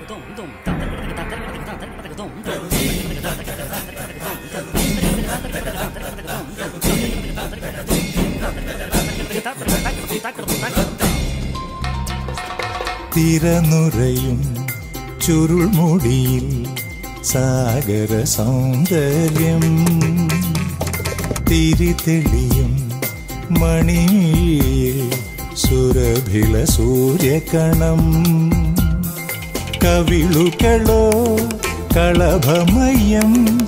തിരനുറയും ചുരുൾമുടിയിൽ സാഗര സൗന്ദര്യം തിരിതെളിയും മണിയിൽ സുരഭില സൂര്യകണം കവിളുകളോ കളഭമയം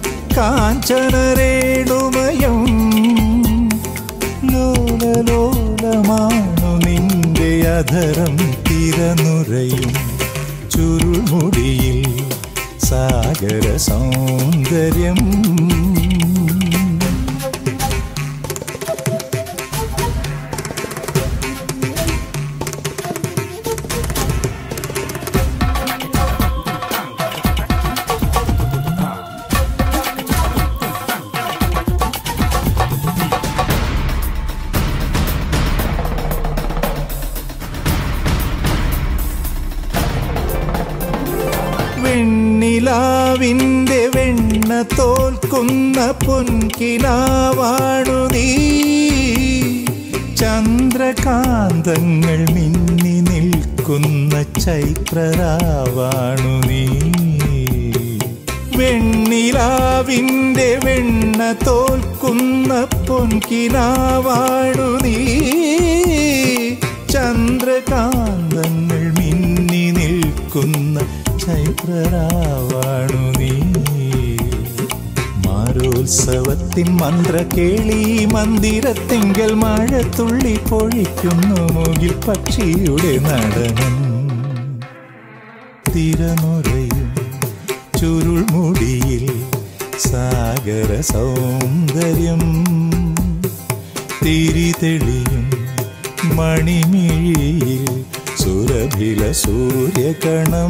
കാഞ്ചനരേണുമയം ലോലലോലമാണു നിന്റെ അധരം തിരനുറയും ചുരുൾമുടിയിൽ സാഗര സൗന്ദര്യം വെണ്ണിലാവിൻ്റെ വെണ്ണ തോൽക്കുന്ന പൊൻകിനാവാണു നീ ചന്ദ്രകാന്തങ്ങൾ മിന്നി നിൽക്കുന്ന ചൈത്രരാവാണു നീ വെണ്ണിലാവിൻ്റെ വെണ്ണ തോൽക്കുന്ന പൊൻകിനാവാണു നീ ചന്ദ്രകാന്തങ്ങൾ മിന്നി നിൽക്കുന്ന ചൈത്രരാവാണു നീ മാരോത്സവത്തിൻ മന്ത്രകേളി മന്ദിരത്തിങ്കൽ മഴത്തുള്ളി പൊഴിക്കുന്നു മുകിൽ പക്ഷിയുടെ നടനം തിരനുറയും ചുരുൾമുടിയിൽ സാഗര സൗന്ദര്യം തിരിതെളിയും മണിമിഴിയിൽ സുരഭില സൂര്യകണം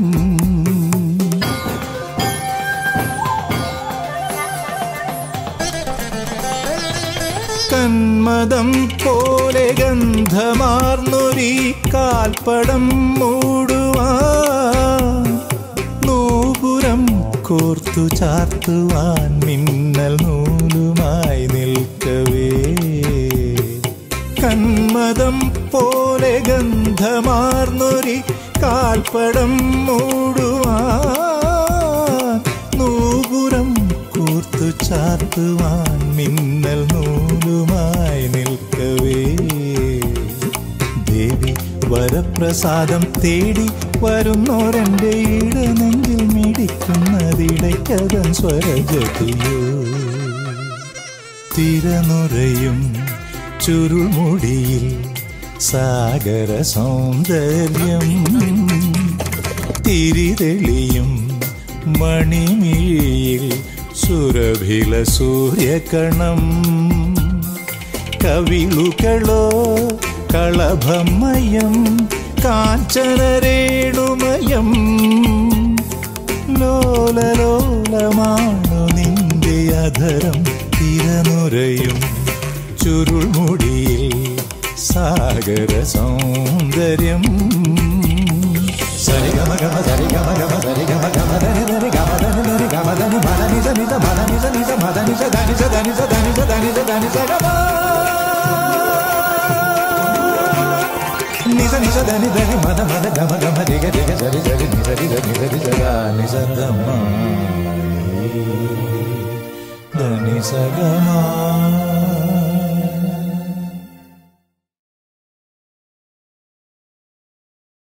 കന്മദം പോലെ ഗന്ധമാർന്നൊരീ കാൽപ്പടം മൂടുവാൻ നൂപുരം കോർത്തു ചാർത്തുവാൻ മിന്നൽ നൂലുമായി നിൽക്കവേ കന്മദം പോലെ ഗന്ധമാർന്നൊരി കാൽപ്പടം മൂടുവാൻ നൂപുരം കൂർത്തു ചാർത്തുവാൻ മിന്നൽ നൂലുമായി നിൽക്കവേ ദേവി വരപ്രസാദം തേടി വരുന്നോരെന്റെ ഇടനെങ്കിൽ മിടിക്കുന്നതിടയ്ക്കതൻ സ്വരജതിയോ തിരനുറയും ചുരുൾമുടിയിൽ സാഗര സൗന്ദര്യം തിരിതെളിയും മണിമിഴിയിൽ സുരഭില സൂര്യകണം കവിളുകളോ കളഭമയം കാഞ്ചനരേണുമയം ലോലലോലമാണു നിന്റെ അധരം തിരനുറയും ചുരുൾമുടിയിൽ സാഗര സൗന്ദര്യം സരിഗമ ഗമ സരിഗമ ഗമ സരിഗമ ഗമ ധനി ധനി ഗമ ധനി ധനി ഗമ ധനി മദ നിസ നിസ മദ നിസ നിസ മദ നിസ ധനി സ ധനി സ ധനി സ ധനി സ ധനി സ ഗമ നിസ നിസ ധനി ധനി മദ മദ ഗമ ഗമ രിഗ രിഗ സരി സരി നിസ രി ധനി സരി സ നിസ ഗമ ധനി സ ഗമ